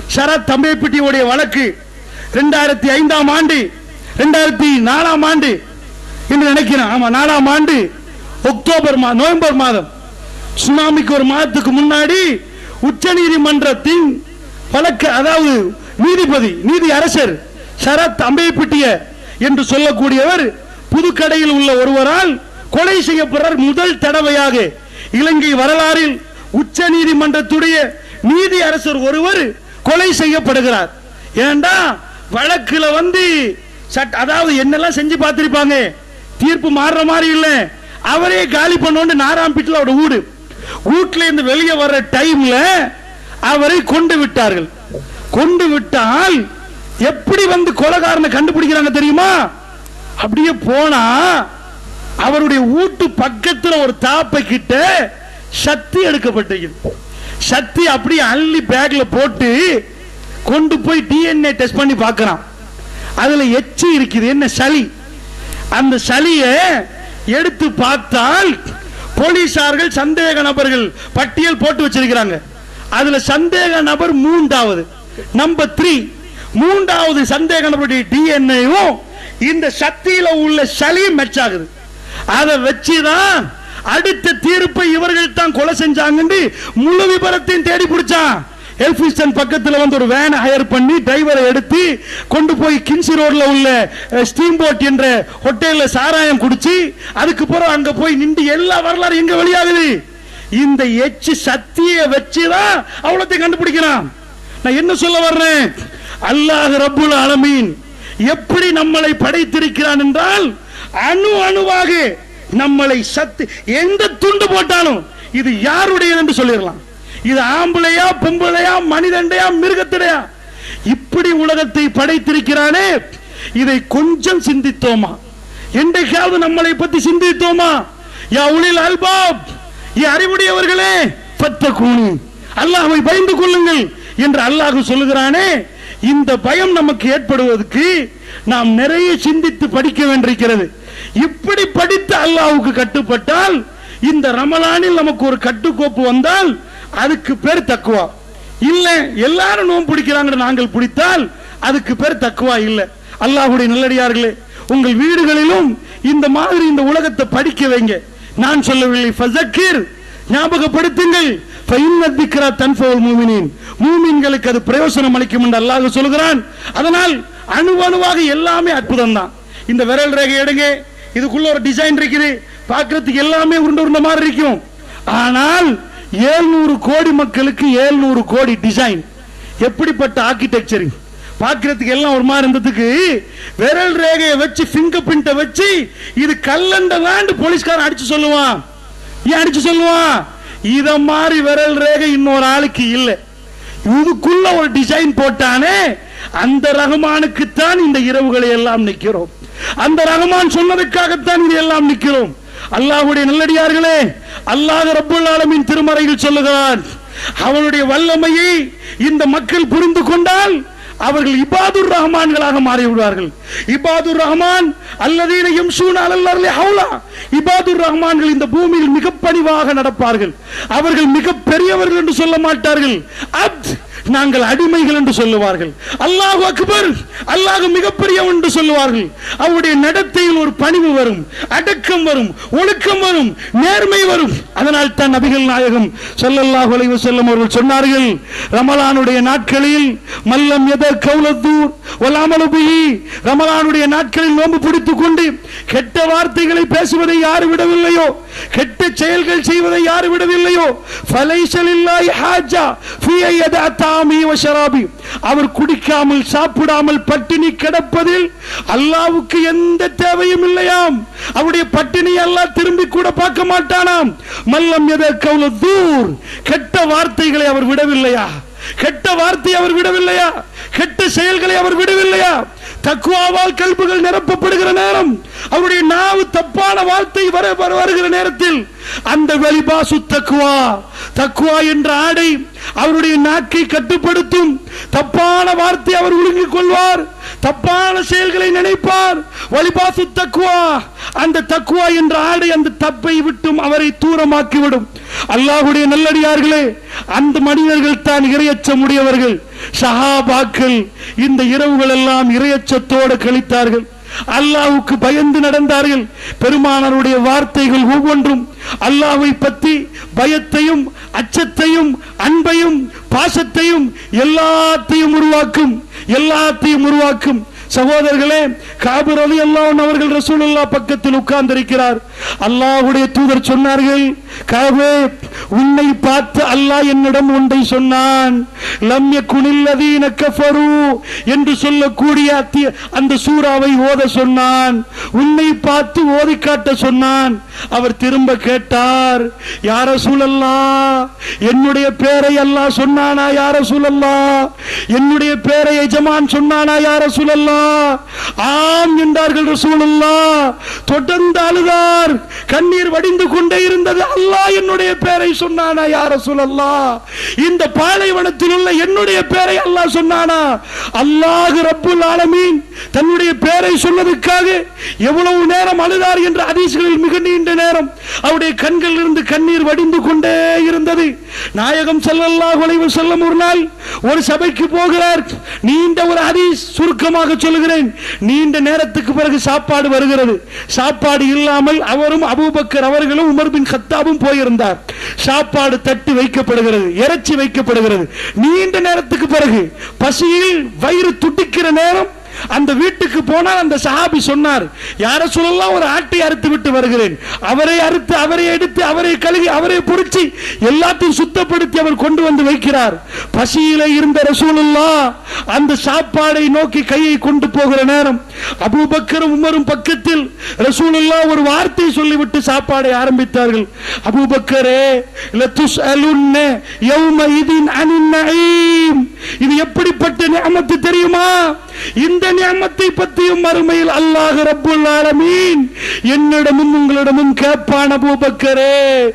சரத் தம்பேப்பிட்டியுடைய வழக்கு ரெண்டாயிரத்தி ஐந்தாம் ஆண்டு ரெண்டாயிரத்தி நாலாம் ஆண்டு என்று நினைக்கிறேன் ஆமா நாலாம் ஆண்டு அக்டோபர் மா நவம்பர் மாதம் சுனாமிக்கு ஒரு மாதத்துக்கு முன்னாடி உச்ச நீதிமன்றத்தின் வழக்கு அதாவது நீதிபதி நீதி அரசர் சரத் அம்பேப்பிட்டிய என்று சொல்லக்கூடியவர் புதுக்கடையில் உள்ள ஒருவரால் கொலை செய்யப்படுறார் முதல் தடவையாக இலங்கை வரலாறில் உச்ச நீதிமன்றத்துடைய நீதி அரசர் ஒருவர் கொலை செய்யப்படுகிறார் ஏண்டா வழக்குல வந்து சட் அதாவது என்னெல்லாம் செஞ்சு பார்த்திருப்பாங்க தீர்ப்பு மாறுற மாதிரி இல்ல அவரே காலி பண்ணோண்டு நாராம்பிட்டில் அவரோட வீடு வீட்டுல இருந்து வெளியே வர்ற டைம்ல அவரை கொண்டு விட்டார்கள் கொண்டு விட்டால் எப்படி வந்து கொலைகாரனை கண்டுபிடிக்கிறாங்க தெரியுமா அப்படியே போனா அவருடைய வீட்டு பக்கத்துல ஒரு தாப்பை கிட்ட சத்தி எடுக்கப்பட்டிருக்கு சத்தி அப்படியே அள்ளி பேக்ல போட்டு கொண்டு போய் டிஎன்ஏ டெஸ்ட் பண்ணி பார்க்கறான் அதுல எச்சி இருக்குது என்ன சளி அந்த சளியை எடுத்து பார்த்தால் போலீசார்கள் சந்தேக நபர்கள் பட்டியல் போட்டு வச்சிருக்கிறாங்க அதுல சந்தேக நபர் மூன்றாவது நம்பர் த்ரீ மூன்றாவது சந்தேக நபருடைய டிஎன்ஏவும் இந்த சக்தியில உள்ள சளியும் மேட்ச் ஆகுது அதை வச்சுதான் அடுத்த தீர்ப்பை இவர்கள் தான் கொலை செஞ்சாங்கன்னு முழு விபரத்தையும் தேடி பிடிச்சான் எல்பிஸ்டன் பக்கத்துல வந்து ஒரு வேன் ஹயர் பண்ணி டிரைவரை எடுத்து கொண்டு போய் கின்சி ரோட்ல உள்ள ஸ்டீம் போட் என்ற ஹோட்டல்ல சாராயம் குடிச்சு அதுக்கு பிறகு அங்க போய் நின்று எல்லா வரலாறு எங்க வெளியாகுது இந்த எச்சு சத்திய வச்சுதான் அவ்வளோத்தையும் கண்டுபிடிக்கிறான் நான் என்ன சொல்ல வர்றேன் அல்லாஹ் ரப்புல் ஆலமீன் எப்படி நம்மளை படைத்திருக்கிறான் என்றால் அணு அணுவாக நம்மளை சத்து எந்த துண்டு போட்டாலும் இது யாருடையது என்று சொல்லிடலாம் இது ஆம்பளையா பொம்பளையா மனிதண்டையா மிருகத்திடையா இப்படி உலகத்தை படைத்திருக்கிறானே இதை கொஞ்சம் சிந்தித்தோமா என்றைக்காவது நம்மளை பத்தி சிந்தித்தோமா யா உளில் அல்பாப் ஏ அறிவுடையவர்களே பத்த கூணி அல்லாஹ்வை பயந்து கொள்ளுங்கள் என்று அல்லாஹ் சொல்லுகிறானே இந்த பயம் நமக்கு ஏற்படுவதற்கு நாம் நிறைய சிந்தித்து படிக்க வேண்டியிருக்கிறது இப்படி படித்து அல்லாஹ்வுக்கு கட்டுப்பட்டால் இந்த ரமலானில் நமக்கு ஒரு கட்டுக்கோப்பு வந்தால் அதுக்கு பேர் தக்குவா இல்ல எல்லாரும் நோன்பு பிடிக்கிறாங்க நாங்கள் பிடித்தால் அதுக்கு பேர் தக்குவா இல்ல அல்லாஹ்வுடைய நல்லடியார்களே உங்கள் வீடுகளிலும் இந்த மாதிரி இந்த உலகத்தை படிக்க வைங்க நான் சொல்லவில்லை ஃபஸக்கிர் ஞாபகப்படுத்துங்கள் ஃபைன்னத்திக்ரா தன்ஃபவுல் மூமினின் மூமின்களுக்கு அது பிரயோசனம் அளிக்கும் என்று அல்லாஹ் சொல்கிறான் அதனால் அணு அணுவாக எல்லாமே அற்புதம் தான் இந்த விரல் ரேகை எடுங்க இதுக்குள்ள ஒரு டிசைன் இருக்குது பார்க்கிறதுக்கு எல்லாமே உருண்ட உருண்ட மாதிரி இருக்கும் ஆனால் 700 கோடி மக்களுக்கு 700 கோடி டிசைன் எப்படிப்பட்ட ஆர்கிடெக்சரிங் பார்க்கிறதுக்கு எல்லாம் ஒரு மாதிரி இருந்ததுக்கு விரல் ரேகையை வச்சு ஃபிங்கர் பிரிண்ட வச்சு இது கல்லண்டதாண்டு போலீஸ்காரன் அடிச்சு சொல்லுவான் ஏன் அடிச்சு சொல்லுவான் இத மாதிரி விரல் ரேகை இன்னொரு ஆளுக்கு இல்லை இதுக்குள்ள ஒரு டிசைன் போட்டானே அந்த ரஹ்மானுக்குத்தான் இந்த இரவுகளை எல்லாம் நிக்கிறோம் அந்த ரஹ்மான் சொன்னதுக்காகத்தான் இது எல்லாம் நிக்கிறோம் அல்லாஹ்வுடைய நல்லடியார்களே அல்லாஹ் ரப்புல் ஆலமீன் திருமறையில் சொல்லுகிறான் அவனுடைய வல்லமையை இந்த மக்கள் புரிந்து கொண்டால் அவர்கள் இபாதுர் ரஹ்மான்களாக மாறி விடுவார்கள் இபாதுர் ரஹ்மான் அல்லதீன யம்ஷூன அலல் அர்லி ஹவுலா இபாதுர் ரஹ்மான்கள் இந்த பூமியில் மிக பணிவாக நடப்பார்கள் அவர்கள் மிக பெரியவர்கள் என்று சொல்ல மாட்டார்கள் அப்த் நாங்கள் அடிமைகள் என்று சொல்லுவார்கள் அல்லாஹ் அக்பர் அல்லாஹ் மிகப்பெரியவன் என்று சொல்லுவார்கள் அவருடைய நடத்தையில் ஒரு பணிவு வரும் அடக்கம் வரும் ஒழுக்கம் வரும் நேர்மை வரும் அதனால் தான் நபிகள் நாயகம் ஸல்லல்லாஹு அலைஹி வஸல்லம் அவர்கள் சொன்னார்கள் ரமலானுடைய நாட்களில் மல்லம் எத கௌலத்தூர் வலாமலு பிஹி ரமலானுடைய நாட்களில் நோன்பு பிடித்துக் கொண்டு கெட்ட வார்த்தைகளை பேசுவதை யார் விடவில்லையோ கெட்ட செயல்கள் செய்வதை யார் விடவில்லையோ ஃபலைசலில்லாஹி ஹாஜா ஃபீ யதா தாமி வ ஷராபி அவர் குடிக்காமல் சாப்பிடாமல் பட்டினி கிடப்பதில் அல்லாவுக்கு எந்த தேவையும் இல்லையாம் அவருடைய பட்டினி அல்லாஹ் திரும்பி கூட பார்க்க மாட்டானாம் மல்லம் எத கவுல தூர் கெட்ட வார்த்தைகளை அவர் விடவில்லையா கெட்ட வார்த்தை அவர் விடவில்லையா கெட்ட செயல்களை அவர் விடவில்லையா தக்குவாவால் கல்புகள் நிரப்பப்படுகிற நேரம் அவருடைய நாவு தப்பான வார்த்தை வர வர- வருகிற நேரத்தில் அந்த வெளிபாசு தக்குவா தக்குவா என்ற ஆடை அவருடைய நாக்கை கட்டுப்படுத்தும் தப்பான வார்த்தை அவர் ஒழுங்கிக் கொள்வார் தப்பான செயல்களை நினைப்பார் வலிபாசு தக்குவா அந்த தக்குவா என்ற ஆடை அந்த தப்பை விட்டும் அவரை தூரமாக்கிவிடும் அல்லாஹ்வுடைய நல்லடியார்களே அந்த மனிதர்கள் தான் இரையச்சம் உடையவர்கள் சஹாபாக்கள் இந்த இரவுகள் எல்லாம் இரையச்சத்தோடு கழித்தார்கள் அல்லாஹ்வுக்கு பயந்து நடந்தார்கள் பெருமானாருடைய வார்த்தைகள் ஒவ்வொன்றும் அல்லாஹ்வை பற்றி பயத்தையும் அச்சத்தையும் அன்பையும் பாசத்தையும் எல்லாத்தையும் உருவாக்கும் எல்லாத்தையும் உருவாக்கும் சகோதரர்களே காபர் அலி அல்லாஹ் அவர்கள் ரசூலுல்லாஹ் பக்கத்தில் உட்கார்ந்திருக்கிறார் அல்லாஹ்வுடைய தூதர் சொன்னார்கள் காபே உன்னை பார்த்து அல்லாஹ் என்னிடம் ஒன்றை சொன்னான் லம் யகுனில்லதீன கஃபரு என்று சொல்லக்கூடிய அத்திய- அந்த சூறாவை ஓத சொன்னான் உன்னை பார்த்து ஓதி காட்ட சொன்னான் அவர் திரும்ப கேட்டார் யார சூழல்லா என்னுடைய பேரை அல்லாஹ் சொன்னானா யார சூழல்லா என்னுடைய பேரை எஜமான் சொன்னானா யார சூழல்லா ஆம் என்றார்கள் ரசூலுல்லா தொடர்ந்து அழுதார் கண்ணீர் வடிந்து கொண்டே இருந்தது அல்லாஹ் என்னுடைய பேரை சொன்னானா யார சூழல்லா இந்த பாலைவனத்தில் உள்ள என்னுடைய பேரை அல்லாஹ் சொன்னானா அல்லாஹ் ரப்புல் ஆலமீன் தன்னுடைய பேரை சொன்னதுக்காக எவ்வளவு நேரம் அழுதார் என்ற அதிசயங்களில் மிக நீண்ட நேரம் அவருடைய கண்களில் இருந்து கண்ணீர் வடிந்து கொண்டே இருந்தது நாயகம் ஸல்லல்லாஹு அலைஹி வஸல்லம் ஒரு நாள் ஒரு சபைக்கு போகிறார் நீண்ட ஒரு ஹதீஸ் சுருக்கமாக சொல்லுகிறேன் நீண்ட நேரத்துக்கு பிறகு சாப்பாடு வருகிறது சாப்பாடு இல்லாமல் அவரும் அபூபக்கர் அவர்களும் உமர் பின் கத்தாபும் போயிருந்தார் சாப்பாடு தட்டு வைக்கப்படுகிறது இறைச்சி வைக்கப்படுகிறது நீண்ட நேரத்துக்கு பிறகு பசியில் வயிறு துடிக்கிற நேரம் அந்த வீட்டுக்கு போனால் அந்த சஹாபி சொன்னார் யார சொல்லலாம் ஒரு ஆட்டை அறுத்து விட்டு வருகிறேன் அவரை அறுத்து அவரை எடுத்து அவரை கழுவி அவரை பொறிச்சு எல்லாத்தையும் சுத்தப்படுத்தி அவர் கொண்டு வந்து வைக்கிறார் பசியில இருந்த ரசூலுல்லா அந்த சாப்பாடை நோக்கி கையை கொண்டு போகிற நேரம் அபூபக்கரும் உமரும் பக்கத்தில் ரசூலுல்லா ஒரு வார்த்தை சொல்லிவிட்டு சாப்பாடை ஆரம்பித்தார்கள் அபூபக்கரே லதுஸ்அலுன்ன யௌமஇதின் அனின் நஈம் இது எப்படிப்பட்ட நியமத்து தெரியுமா இந்த நியமத்தை பற்றியும் மறுமையில் அல்லாஹ் ரப்புல் ஆலமீன் என்னிடமும் உங்களிடமும் கேட்பான் அபூபக்கரே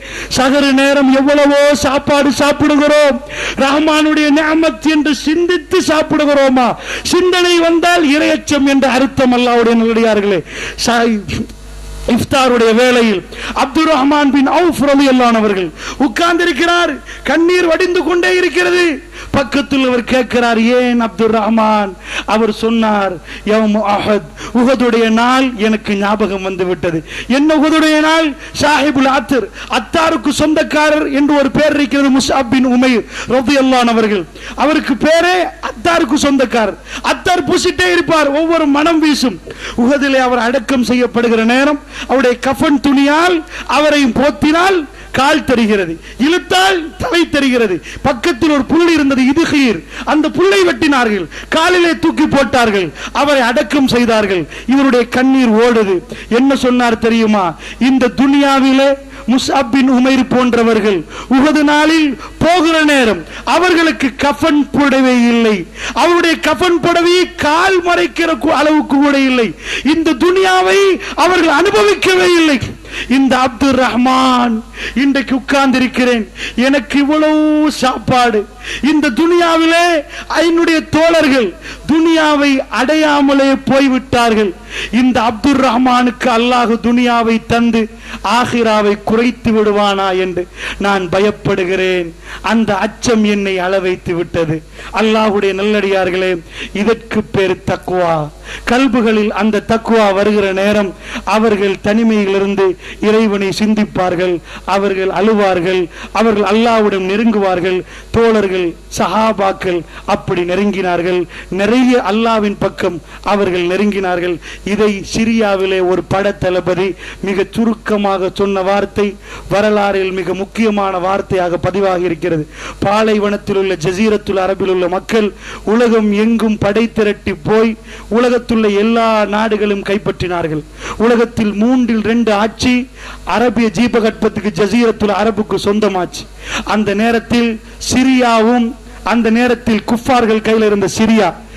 சகரு நேரம் எவ்வளவோ சாப்பாடு சாப்பிடுகிறோம் ரஹ்மானுடைய நியமத் என்று சிந்தித்து சாப்பிடுகிறோமா சிந்தனை வந்தால் இரையச்சம் என்ற அர்த்தம் அல்லாஹ்வுடைய நல்லடியார்களே சா- இஃப்தாருடைய வேளையில் அப்துல் ரஹ்மான் பின் அவுஃப் ரலியல்லாஹு அவர்கள் உட்கார்ந்திருக்கிறார் கண்ணீர் வடிந்து கொண்டே இருக்கிறது பக்கத்தில் அவர் கேட்கிறார் ஏன் அப்துல் ரஹ்மான் அவர் சொன்னார் யௌமு அஹத் உஹதுடைய நாள் எனக்கு ஞாபகம் வந்து விட்டது என்ன உஹதுடைய நாள் சாஹிபுல் அத்தர் அத்தாருக்கு சொந்தக்காரர் என்று ஒரு பேர் இருக்கிறது முஸ்அப் பின் உமைர் ரலியல்லாஹு அவர்கள் அவருக்கு பேரே அத்தாருக்கு சொந்தக்காரர் அத்தார் பூசிட்டே இருப்பார் ஒவ்வொரு மனம் வீசும் உகதிலே அவர் அடக்கம் செய்யப்படுகிற நேரம் அவருடைய கஃன் துணியால் அவரை போத்தினால் கால் தெரிகிறது இழுத்தால் தலை தெரிகிறது பக்கத்தில் ஒரு புல் இருந்தது இதுகீர் அந்த புல்லை வெட்டினார்கள் காலிலே தூக்கி போட்டார்கள் அவரை அடக்கம் செய்தார்கள் இவருடைய கண்ணீர் ஓடுது என்ன சொன்னார் தெரியுமா இந்த துனியாவிலே முஸ்அப் பின் உமைர் போன்றவர்கள் உகது நாளில் போகிற நேரம் அவர்களுக்கு கஃன் புடவை இல்லை அவருடைய கஃன் புடவையை கால் மறைக்கிற கு- அளவுக்கு கூட இல்லை இந்த துனியாவை அவர்கள் அனுபவிக்கவே இல்லை இந்த அப்துல் ரஹ்மான் இன்றைக்கு உட்கார்ந்திருக்கிறேன் எனக்கு இவ்வளவு சாப்பாடு இந்த துனியாவிலே என்னுடைய தோழர்கள் துனியாவை அடையாமலே போய்விட்டார்கள் இந்த அப்துல் ரஹ்மானுக்கு அல்லாஹ் துனியாவை தந்து ஆகிராவை குறைத்து விடுவானா என்று நான் பயப்படுகிறேன் அந்த அச்சம் என்னை அளவைத்து விட்டது அல்லாஹ்வுடைய நல்லடியார்களே இதற்கு பேர் தக்குவா கல்புகளில் அந்த தக்குவா வருகிற நேரம் அவர்கள் தனிமையிலிருந்து இறைவனை சிந்திப்பார்கள் அவர்கள் அழுவார்கள் அவர்கள் அல்லாஹ்விடம் நெருங்குவார்கள் தோழர்கள் சஹாபாக்கள் அப்படி நெருங்கினார்கள் நிறைய அல்லாவின் பக்கம் அவர்கள் நெருங்கினார்கள் இதை சிரியாவிலே ஒரு பட தளபதி மிக சுருக்கமாக சொன்ன வார்த்தை வரலாறில் மிக முக்கியமான வார்த்தையாக பதிவாகி இருக்கிறது பாலைவனத்தில் உள்ள ஜசீரத்துல் அரபில் உள்ள மக்கள் உலகம் எங்கும் படை திரட்டி போய் உலகத்துள்ள எல்லா நாடுகளும் கைப்பற்றினார்கள் உலகத்தில் மூன்றில் ரெண்டு ஆட்சி அரபிய ஜீபகற்பத்துக்கு ஜசீரத்துல் அரபுக்கு சொந்தமாச்சு அந்த நேரத்தில் சிரியாவும் அந்த நேரத்தில் குஃபார்கள் கையில் இருந்த சிரியா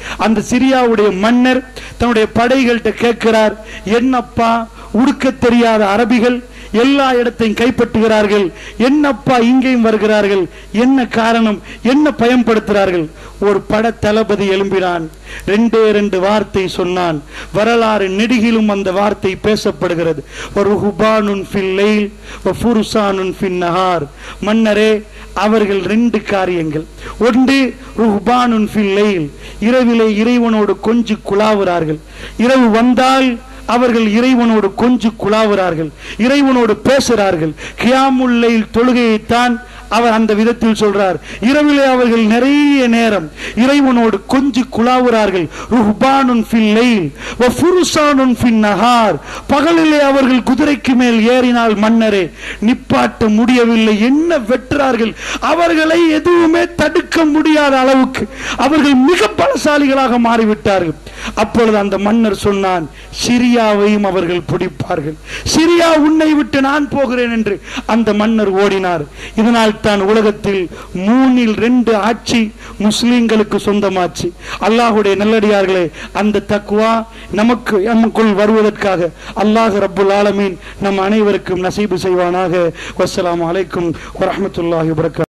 அந்த சிரியாவுடைய மன்னர் தன்னுடைய படைகள்கிட்ட கேட்கிறார் என்னப்பா உடுக்க தெரியாத அரபிகள் எல்லா இடத்தையும் கைப்பற்றுகிறார்கள் என்னப்பா இங்கேயும் வருகிறார்கள் என்ன காரணம் என்ன பயன்படுத்துகிறார்கள் ஒரு பட தளபதி எழும்பினான் ரெண்டே ரெண்டு வார்த்தை சொன்னான் வரலாறு நெடுகிலும் அந்த வார்த்தை பேசப்படுகிறது ஒரு ஹுபானுன் ஃபில் லைல் வ ஃபுருசானுன் ஃபின் நஹார் மன்னரே அவர்கள் ரெண்டு காரியங்கள் ஒன்று ருஹ்பானுன் ஃபில் லைல் இரவிலே இறைவனோடு கொஞ்சி குழாவுறார்கள் இரவு வந்தால் அவர்கள் இறைவனோடு கொஞ்சி குழாவுறார்கள் இறைவனோடு பேசுகிறார்கள் கியாமுல்லைல் தொழுகையைத்தான் அவர் அந்த விதத்தில் சொல்றார் இரவிலே அவர்கள் நிறைய நேரம் இறைவனோடு கொஞ்சி குழாவுறார்கள் ருஹ்பானுன் ஃபில் லைல் வ ஃபுருசானுன் ஃபின் நஹார் பகலிலே அவர்கள் குதிரைக்கு மேல் ஏறினால் மன்னரே நிப்பாட்ட முடியவில்லை என்ன வெட்டுறார்கள் அவர்களை எதுவுமே தடுக்க முடியாத அளவுக்கு அவர்கள் மிக பலசாலிகளாக மாறிவிட்டார்கள் அப்பொழுது அந்த மன்னர் சொன்னான் சிரியாவையும் அவர்கள் பிடிப்பார்கள் சிரியா உன்னை விட்டு நான் போகிறேன் என்று அந்த மன்னர் ஓடினார் இதனால் தான் உலகத்தில் மூணில் ரெண்டு ஆட்சி முஸ்லிம்களுக்கு சொந்தமாச்சு அல்லாஹுடைய நல்லடியார்களே அந்த தக்குவா நமக்கு நமக்குள் வருவதற்காக அல்லாஹ் ரப்புல் ஆலமீன் நம் அனைவருக்கும் நசீபு செய்வானாக வஸ்ஸலாமு அலைக்கும் வரஹ்மத்துல்லாஹி வபரகாத்துஹு